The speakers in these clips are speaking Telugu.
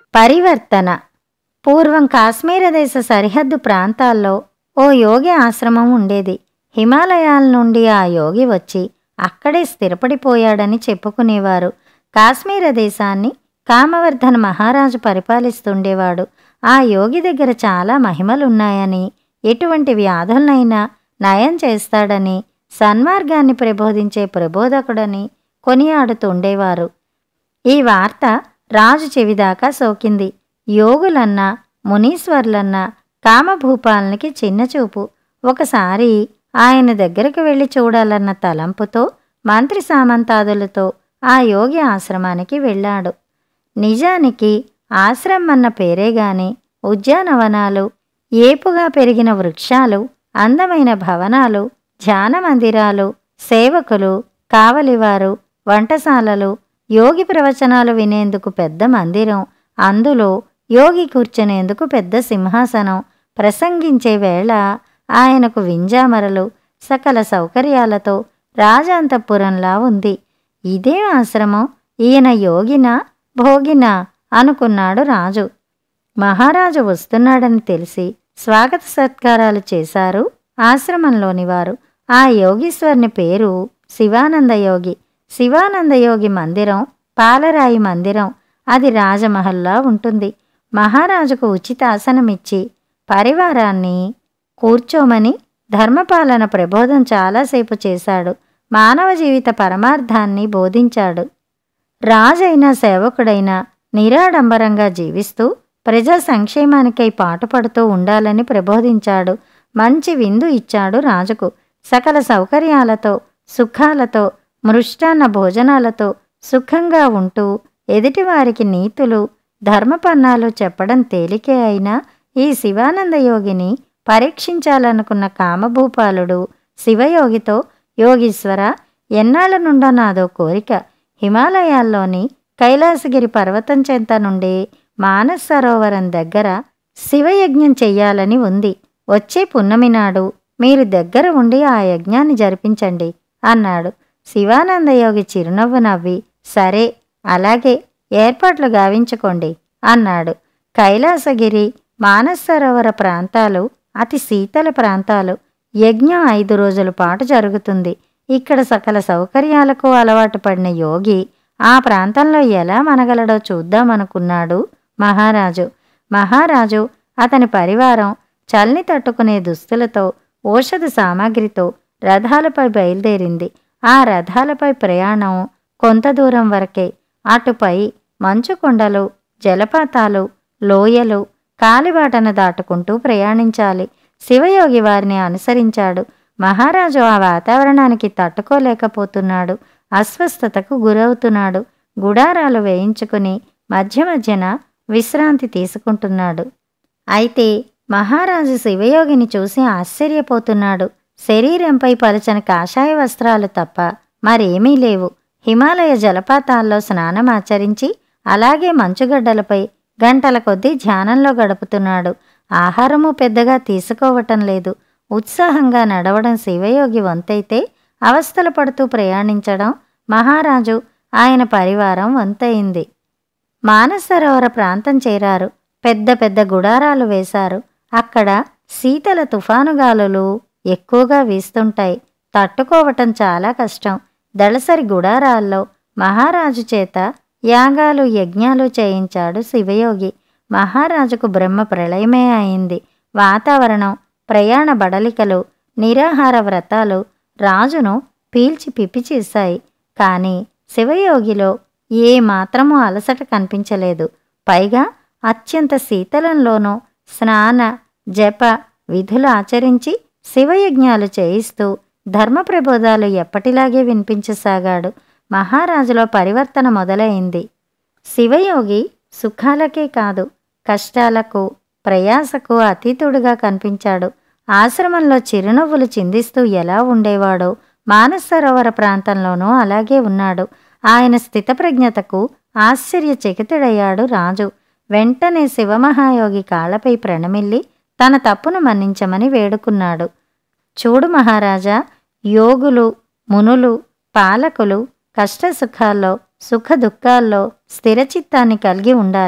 పరివర్తన పూర్వం కాశ్మీర దేశ సరిహద్దు ప్రాంతాల్లో ఓ యోగి ఆశ్రమం ఉండేది హిమాలయాల నుండి ఆ యోగి వచ్చి అక్కడే స్థిరపడిపోయాడని చెప్పుకునేవారు కాశ్మీర దేశాన్ని కామవర్ధన మహారాజు పరిపాలిస్తుండేవాడు ఆ యోగి దగ్గర చాలా మహిమలున్నాయని ఎటువంటి వ్యాధులనైనా నయం చేస్తాడని సన్మార్గాన్ని ప్రబోధించే ప్రబోధకుడని కొనియాడుతుండేవారు ఈ వార్త రాజు చెవిదాకా సోకింది యోగులన్నా మునీశ్వర్లన్నా కామభూపాలనికి చిన్నచూపు ఒకసారి ఆయన దగ్గరకు వెళ్ళి చూడాలన్న తలంపుతో మంత్రి సామంతాదులతో ఆ యోగి ఆశ్రమానికి వెళ్ళాడు నిజానికి ఆశ్రమం అన్న పేరే గాని ఉద్యానవనాలు ఏపుగా పెరిగిన వృక్షాలు అందమైన భవనాలు ధ్యాన మందిరాలు సేవకులు కావలివారు వంటశాలలు యోగి ప్రవచనాలు వినేందుకు పెద్ద మందిరం అందులో యోగి కూర్చునేందుకు పెద్ద సింహాసనం ప్రసంగించే వేళ ఆయనకు వింజామరలు సకల సౌకర్యాలతో రాజాంతపురంలా ఉంది ఇదే ఆశ్రమం ఈయన యోగినా భోగినా అనుకున్నాడు రాజు మహారాజు వస్తున్నాడని తెలిసి స్వాగత సత్కారాలు చేశారు ఆశ్రమంలోని వారు ఆ యోగీశ్వరుని పేరు శివానంద యోగి శివానంద యోగి మందిరం పాలరాయి మందిరం అది రాజమహల్లా ఉంటుంది మహారాజుకు ఉచిత ఆసనమిచ్చి పరివారాన్ని కూర్చోమని ధర్మపాలన ప్రబోధం చాలాసేపు చేశాడు మానవ జీవిత పరమార్థాన్ని బోధించాడు రాజైనా సేవకుడైనా నిరాడంబరంగా జీవిస్తూ ప్రజా సంక్షేమానికై పాటుపడుతూ ఉండాలని ప్రబోధించాడు మంచి విందు ఇచ్చాడు రాజుకు సకల సౌకర్యాలతో సుఖాలతో మృష్టాన్న భోజనాలతో సుఖంగా ఉంటూ ఎదుటివారికి నీతులు ధర్మపన్నాలు చెప్పడం తేలికే అయినా ఈ శివానంద యోగిని పరీక్షించాలనుకున్న కామభూపాలుడు శివయోగితో యోగీశ్వర ఎన్నాళ్ళ నుండో నాదో కోరిక హిమాలయాల్లోని కైలాసగిరి పర్వతం చెంత నుండి మానస్ సరోవరం దగ్గర శివయజ్ఞం చెయ్యాలని ఉంది వచ్చే పున్నమి నాడు మీరు దగ్గర ఉండి ఆ యజ్ఞాన్ని జరిపించండి అన్నాడు శివానందయోగి చిరునవ్వు నవ్వి సరే అలాగే ఏర్పాట్లు గావించుకోండి అన్నాడు కైలాసగిరి మానస్ సరోవర ప్రాంతాలు అతి శీతల ప్రాంతాలు యజ్ఞం ఐదు రోజుల పాటు జరుగుతుంది ఇక్కడ సకల సౌకర్యాలకు అలవాటు పడిన యోగి ఆ ప్రాంతంలో ఎలా మనగలడో చూద్దామనుకున్నాడు మహారాజు మహారాజు అతని పరివారం చల్ని తట్టుకునే దుస్తులతో ఔషధ సామాగ్రితో రథాలపై బయలుదేరింది ఆ రథాలపై ప్రయాణం కొంత దూరం వరకే అటుపై మంచు కొండలు జలపాతాలు లోయలు కాలిబాటను దాటుకుంటూ ప్రయాణించాలి శివయోగి వారిని అనుసరించాడు మహారాజు ఆ వాతావరణానికి తట్టుకోలేకపోతున్నాడు అస్వస్థతకు గురవుతున్నాడు గుడారాలు వేయించుకుని మధ్య మధ్యన విశ్రాంతి తీసుకుంటున్నాడు అయితే మహారాజు శివయోగిని చూసి ఆశ్చర్యపోతున్నాడు శరీరంపై పలచని కాషాయ వస్త్రాలు తప్ప మరేమీ లేవు హిమాలయ జలపాతాల్లో స్నానం ఆచరించి అలాగే మంచుగడ్డలపై గంటల కొద్దీ ధ్యానంలో గడుపుతున్నాడు ఆహారము పెద్దగా తీసుకోవటం లేదు ఉత్సాహంగా నడవడం శివయోగి వంతైతే అవస్థలు పడుతూ ప్రయాణించడం మహారాజు ఆయన పరివారం వంతయింది మానసరోవర ప్రాంతం చేరారు పెద్ద పెద్ద గుడారాలు వేశారు అక్కడ శీతల తుఫానుగాలులు ఎక్కువగా వీస్తుంటాయి తట్టుకోవటం చాలా కష్టం దళసరి గుడారాల్లో మహారాజు చేత యాగాలు యజ్ఞాలు చేయించాడు శివయోగి మహారాజుకు బ్రహ్మ ప్రళయమే అయింది వాతావరణం ప్రయాణ బడలికలు నిరాహార వ్రతాలు రాజును పీల్చి పిప్పి చేశాయి కానీ శివయోగిలో ఏ మాత్రమూ అలసట కనిపించలేదు పైగా అత్యంత శీతలంలోనూ స్నాన జప విధులు ఆచరించి శివయజ్ఞాలు చేయిస్తూ ధర్మ ప్రబోధాలు ఎప్పటిలాగే వినిపించసాగాడు మహారాజులో పరివర్తన మొదలైంది శివయోగి సుఖాలకే కాదు కష్టాలకు ప్రయాసకు అతీతుడుగా కనిపించాడు ఆశ్రమంలో చిరునవ్వులు చిందిస్తూ ఎలా ఉండేవాడో మానసరోవర ప్రాంతంలోనూ అలాగే ఉన్నాడు ఆయన స్థితప్రజ్ఞతకు ఆశ్చర్యచకితుడయ్యాడు రాజు వెంటనే శివమహాయోగి కాళ్ళపై ప్రణమిల్లి తన తప్పును మన్నించమని వేడుకున్నాడు చూడు మహారాజా యోగులు మునులు పాలకులు కష్టసుఖాల్లో సుఖ దుఃఖాల్లో స్థిరచిత్తాన్ని కలిగి ఉండాలి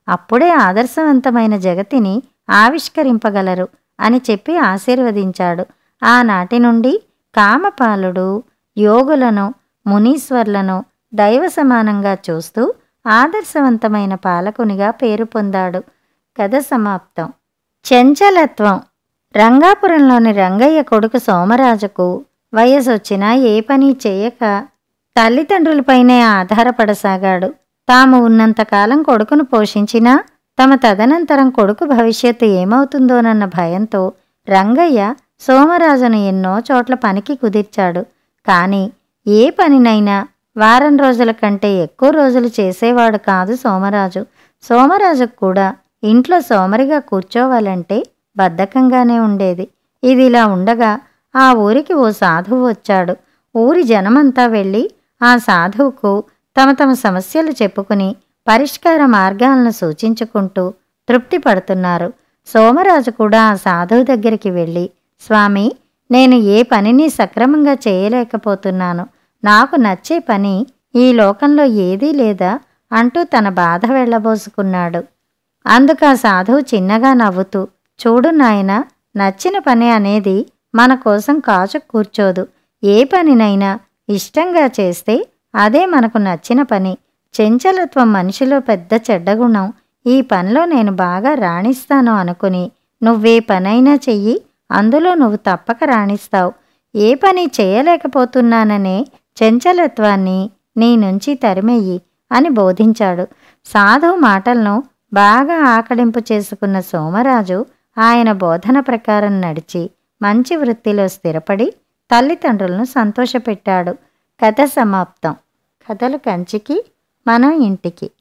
అప్పుడే ఆదర్శవంతమైన జగతిని ఆవిష్కరింపగలరు అని చెప్పి ఆశీర్వదించాడు ఆనాటి నుండి కామపాలుడు యోగులను మునీశ్వర్లను దైవ సమానంగా చూస్తూ ఆదర్శవంతమైన పాలకునిగా పేరు పొందాడు కథ సమాప్తం చంచలత్వం రంగాపురంలోని రంగయ్య కొడుకు సోమరాజుకు వయసొచ్చినా ఏ పని చేయక తల్లిదండ్రులపైనే ఆధారపడసాగాడు తాము ఉన్నంతకాలం కొడుకును పోషించినా తమ తదనంతరం కొడుకు భవిష్యత్తు ఏమవుతుందోనన్న భయంతో రంగయ్య సోమరాజును ఎన్నో చోట్ల పనికి కుదిర్చాడు కానీ ఏ పనినైనా వారం రోజుల కంటే ఎక్కువ రోజులు చేసేవాడు కాదు సోమరాజు సోమరాజుకు కూడా ఇంట్లో సోమరిగా కూర్చోవాలంటే బద్ధకంగానే ఉండేది ఇది ఇలా ఉండగా ఆ ఊరికి ఓ సాధువు వచ్చాడు ఊరి జనమంతా వెళ్ళి ఆ సాధువుకు తమ తమ సమస్యలు చెప్పుకుని పరిష్కార మార్గాలను సూచించుకుంటూ తృప్తి పడుతున్నారు సోమరాజు కూడా ఆ సాధువు దగ్గరికి వెళ్ళి స్వామి నేను ఏ పనిని సక్రమంగా చేయలేకపోతున్నాను నాకు నచ్చే పని ఈ లోకంలో ఏదీ లేదా అంటూ తన బాధ వెళ్ళబోసుకున్నాడు అందుకు ఆ సాధువు చిన్నగా నవ్వుతూ చూడు నాయనా నచ్చిన పని అనేది మన కోసం కాచు కూర్చోదు ఏ పనినైనా ఇష్టంగా చేస్తే అదే మనకు నచ్చిన పని చెంచలత్వం మనిషిలో పెద్ద చెడ్డగుణం ఈ పనిలో నేను బాగా రాణిస్తాను అనుకుని నువ్వే పనైనా చెయ్యి అందులో నువ్వు తప్పక రాణిస్తావు ఏ పని చేయలేకపోతున్నాననే చెంచలత్వాన్ని నీ నుంచి తరిమెయ్యి అని బోధించాడు సాధువు మాటలను బాగా ఆకలింపు చేసుకున్న సోమరాజు ఆయన బోధన ప్రకారం నడిచి మంచి వృత్తిలో స్థిరపడి తల్లిదండ్రులను సంతోషపెట్టాడు కథ సమాప్తం కథలు కంచికి మనం ఇంటికి